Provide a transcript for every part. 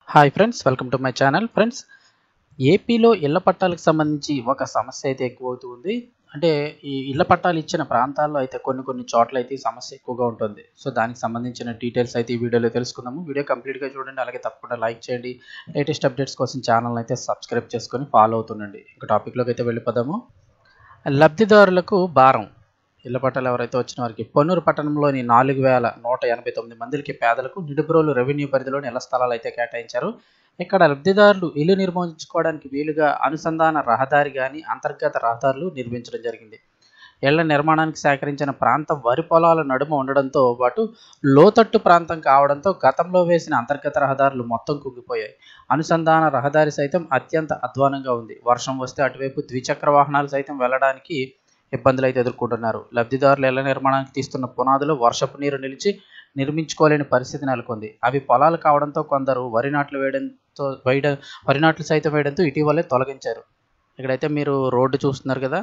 hi friends welcome to my channel friends ఏపీలో ఇళ్ల పట్టాలకు సంబంధించి ఒక సమస్య అయితే ఎక్కువ అవుతుంది అంటే ఈ ఇళ్ల పట్టాలు ఇచ్చిన ప్రాంతాల్లో అయితే కొన్ని కొన్ని చోట్ల అయితే ఈ సమస్య ఎక్కువగా ఉంటుంది సో దానికి సంబంధించిన డీటెయిల్స్ అయితే ఈ వీడియోలో తెలుసుకుందాము వీడియో కంప్లీట్గా చూడండి అలాగే తప్పకుండా లైక్ చేయండి లేటెస్ట్ అప్డేట్స్ కోసం ఛానల్ అయితే సబ్స్క్రైబ్ చేసుకొని ఫాలో అవుతుండండి ఇంకా టాపిక్లోకి అయితే వెళ్ళిపోదాము లబ్ధిదారులకు భారం ఇళ్ల పట్టాలు ఎవరైతే వచ్చిన వారికి పొన్నూరు పట్టణంలోని నాలుగు వేల నూట ఎనభై తొమ్మిది మందికి పేదలకు నిడుబ్రోలు రెవెన్యూ పరిధిలోని ఇళ్ల స్థలాలు అయితే కేటాయించారు ఇక్కడ లబ్ధిదారులు ఇల్లు నిర్మించుకోవడానికి వీలుగా అనుసంధాన రహదారి కానీ అంతర్గత రహదారులు నిర్మించడం జరిగింది ఇళ్ల నిర్మాణానికి సేకరించిన ప్రాంతం వరి పొలాల నడుమ ఉండడంతో పాటు లోతట్టు ప్రాంతం కావడంతో గతంలో వేసిన అంతర్గత రహదారులు మొత్తం కుంగిపోయాయి అనుసంధాన రహదారి సైతం అత్యంత అధ్వానంగా ఉంది వర్షం వస్తే అటువైపు ద్విచక్ర వాహనాలు సైతం వెళ్ళడానికి ఇబ్బందులు అయితే ఎదుర్కొంటున్నారు లబ్ధిదారులు ఇళ్ల నిర్మాణానికి తీస్తున్న పునాదులు వర్షపు నీరు నిలిచి నిర్మించుకోలేని పరిస్థితి నెలకొంది అవి పొలాలు కావడంతో కొందరు వరి నాట్లు వేయడంతో వేయడం వరి నాట్లు సైతం వేయడంతో ఇటీవలే తొలగించారు ఇక్కడైతే మీరు రోడ్డు చూస్తున్నారు కదా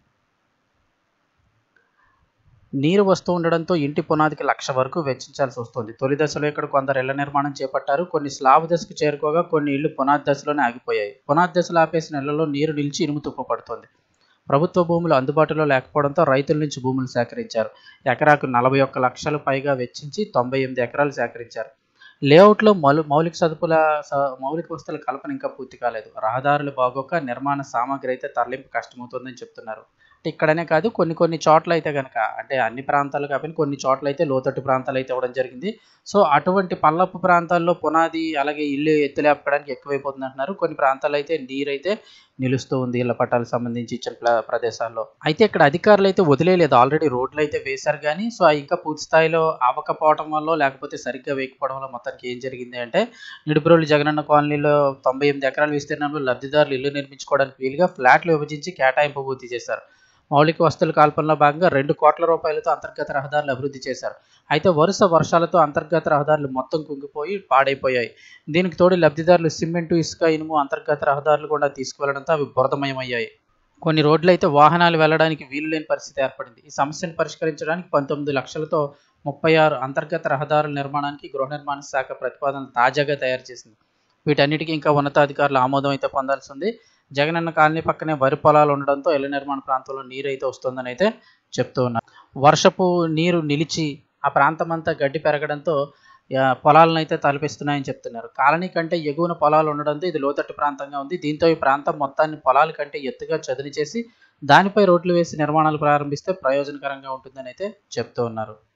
నీరు వస్తూ ఉండడంతో ఇంటి పునాదికి లక్ష వరకు వెచ్చించాల్సి వస్తుంది తొలి దశలో ఇక్కడ కొందరు ఇళ్ల నిర్మాణం చేపట్టారు కొన్ని స్లాబ్ దశకు చేరుకోగా కొన్ని ఇళ్లు పునాది దశలోనే ఆగిపోయాయి పునాది దశలో ఆపేసిన ఇళ్లలో నీరు నిలిచి ఇనుము తుప్పపడుతుంది ప్రభుత్వ భూములు అందుబాటులో లేకపోవడంతో రైతుల నుంచి భూములు సేకరించారు ఎకరాకు నలభై ఒక్క లక్షలు పైగా వెచ్చించి తొంభై ఎనిమిది ఎకరాలు సేకరించారు లేఅవుట్లో మౌలి మౌలిక సదుపుల మౌలిక వస్తువుల కల్పన ఇంకా పూర్తి కాలేదు రహదారులు బాగోక నిర్మాణ సామాగ్రి అయితే తరలింపు కష్టమవుతుందని చెప్తున్నారు అంటే ఇక్కడనే కాదు కొన్ని కొన్ని చోట్ల అయితే కనుక అంటే అన్ని ప్రాంతాలు కాకపోయినా కొన్ని చోట్ల అయితే లోతట్టు ప్రాంతాలు అయితే ఇవ్వడం జరిగింది సో అటువంటి పల్లపు ప్రాంతాల్లో పునాది అలాగే ఇల్లు ఎత్తులేపడానికి ఎక్కువైపోతుంది అంటున్నారు కొన్ని ప్రాంతాల్లో అయితే నీరు అయితే నిలుస్తూ ఉంది ఇళ్ల పట్టాలకు సంబంధించి ఇచ్చిన ప్రదేశాల్లో అయితే ఇక్కడ అధికారులు అయితే వదిలేదు ఆల్రెడీ రోడ్లు అయితే వేశారు కానీ సో ఇంకా పూర్తి స్థాయిలో అవ్వకపోవడం వల్ల లేకపోతే సరిగ్గా వేయకపోవడం వల్ల మొత్తానికి ఏం జరిగింది అంటే నిడుపురోలు జగనన్న కాలనీలో తొంభై ఎనిమిది ఎకరాల విస్తీర్ణంలో లబ్ధిదారులు ఇల్లు నిర్మించుకోవడానికి వీలుగా ఫ్లాట్లు విభజించి కేటాయింపు పూర్తి చేశారు మౌలిక వస్తువుల కాల్పనలో భాగంగా రెండు కోట్ల రూపాయలతో అంతర్గత రహదారులు అభివృద్ధి చేశారు అయితే వరుస వర్షాలతో అంతర్గత రహదారులు మొత్తం కుంగిపోయి పాడైపోయాయి దీనికి తోడు లబ్ధిదారులు సిమెంటు ఇసుక ఇనుము అంతర్గత రహదారులు కూడా తీసుకువెళ్లడంతో అవి బురదమయమయ్యాయి కొన్ని రోడ్లు అయితే వాహనాలు వెళ్ళడానికి వీలు లేని పరిస్థితి ఏర్పడింది ఈ సమస్యను పరిష్కరించడానికి పంతొమ్మిది లక్షలతో ముప్పై ఆరు అంతర్గత రహదారుల నిర్మాణానికి గృహ నిర్మాణ శాఖ ప్రతిపాదన తాజాగా తయారు చేసింది వీటన్నిటికీ ఇంకా ఉన్నతాధికారుల ఆమోదం అయితే పొందాల్సి ఉంది జగనన్న కాలనీ పక్కనే వరి పొలాలు ఉండడంతో ఇళ్ల నిర్మాణ ప్రాంతంలో నీరు అయితే వస్తుందని అయితే చెప్తూ ఉన్నారు వర్షపు నీరు నిలిచి ఆ ప్రాంతం అంతా గడ్డి పెరగడంతో పొలాలను అయితే తలపిస్తున్నాయని చెప్తున్నారు కాలనీ కంటే ఎగువన పొలాలు ఉండడంతో ఇది లోతట్టు ప్రాంతంగా ఉంది దీంతో ఈ ప్రాంతం మొత్తాన్ని పొలాల కంటే ఎత్తుగా చదును చేసి దానిపై రోడ్లు వేసి నిర్మాణాలు ప్రారంభిస్తే ప్రయోజనకరంగా ఉంటుందని అయితే చెప్తూ ఉన్నారు